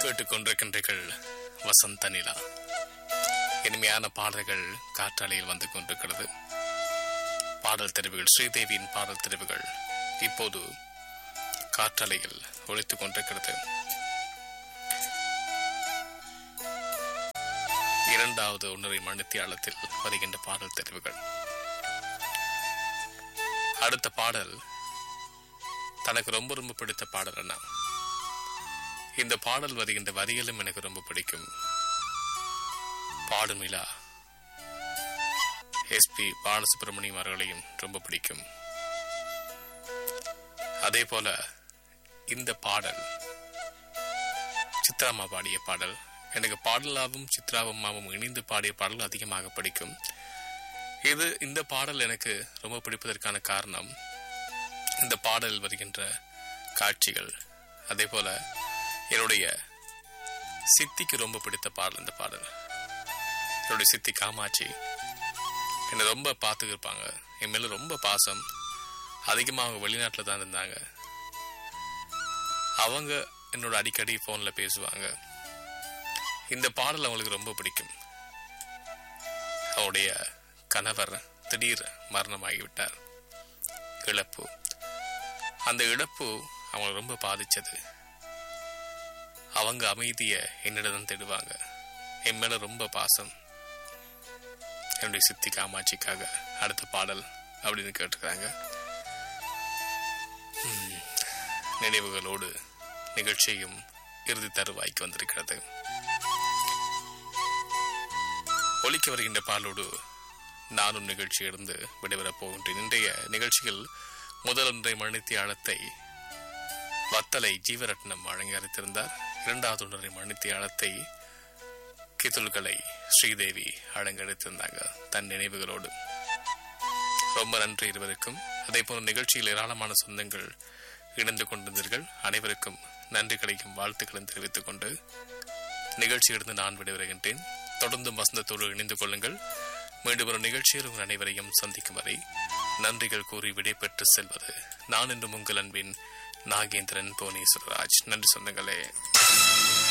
கேட்டுக்கொண்டிருக்கின்றீர்கள் வசந்த நிலா இனிமையான பாடல்கள் காற்றாலையில் வந்து கொண்டிருக்கிறது பாடல் தெரிவுகள் ஸ்ரீதேவியின் பாடல் தெரிவுகள் இப்போது காற்றாலையில் ஒழித்துக் கொண்டிருக்கிறது இரண்டாவது ஒன்றரை மணித்தியாலத்தில் வருகின்ற பாடல் தெரிவுகள் அடுத்த பாடல் தனக்கு ரொம்ப ரொம்ப பிடித்த பாடல் என்ன இந்த பாடல் வருகின்ற வரிகளும் எனக்கு ரொம்ப பிடிக்கும் பாடும் நிலா எஸ்பி பாலசுப்ரமணியம் அவர்களையும் ரொம்ப பிடிக்கும் அதே போல இந்த பாடல் சித்ராமா பாடிய பாடல் எனக்கு பாடலாவும் சித்ராவம்மாவும் இணைந்து பாடிய பாடல் அதிகமாக பிடிக்கும் இது இந்த பாடல் எனக்கு ரொம்ப பிடிப்பதற்கான காரணம் இந்த பாடல் வருகின்ற காட்சிகள் அதே போல என்னுடைய சித்திக்கு ரொம்ப பிடித்த பாடல் இந்த பாடல் என்னுடைய சித்தி காமாட்சி என்னை ரொம்ப பார்த்துக்கிருப்பாங்க என் மேல ரொம்ப பாசம் அதிகமாக அவங்க வெளிநாட்டில் தான் இருந்தாங்க அவங்க என்னோட அடிக்கடி ஃபோனில் பேசுவாங்க இந்த பாடல் அவங்களுக்கு ரொம்ப பிடிக்கும் அவருடைய கணவர் திடீர் மரணமாகிவிட்டார் இழப்பு அந்த இழப்பு அவங்களை ரொம்ப பாதிச்சது அவங்க அமைதிய என்னிடம் தேடுவாங்க என் மேல ரொம்ப பாசம் என்னுடைய சித்தி காமாட்சிக்காக அடுத்த பாடல் அப்படின்னு கேட்டுக்கிறாங்க உம், நினைவுகளோடு நிகழ்ச்சியும் இறுதி தருவாய்க்கு வந்திருக்கிறது ஒலிக்க வருகின்ற பாலோடு நானும் நிகழ்ச்சியிலிருந்து விடைபெறப் போகின்றேன் இன்றைய நிகழ்ச்சியில் முதல் ஒன்றை மணித்தியாலத்தை வத்தலை ஜீவரட்னம் வழங்கி அளித்திருந்தார் இரண்டாவது ஒன்றரை மணித்தியாலத்தை கிதுல்களை ஸ்ரீதேவி அலங்கரித்திருந்தாங்க தன் நினைவுகளோடு ரொம்ப நன்றி இருவருக்கும் அதே போல நிகழ்ச்சியில் ஏராளமான சொந்தங்கள் இணைந்து கொண்டிருந்தீர்கள் அனைவருக்கும் நன்றிகளையும் வாழ்த்துக்களையும் தெரிவித்துக் கொண்டு நிகழ்ச்சியிலிருந்து நான் விடைபெறுகின்றேன் தொடர்ந்து வசந்தத்தோடு இணைந்து கொள்ளுங்கள் மீண்டும் ஒரு நிகழ்ச்சியில் உங்கள் அனைவரையும் சந்திக்கும் வரை நன்றிகள் கூறி விடைபெற்று செல்வது நான் என்றும் உங்கள் அன்பின் நாகேந்திரன் புவனேஸ்வரராஜ் நன்றி சொந்தங்களே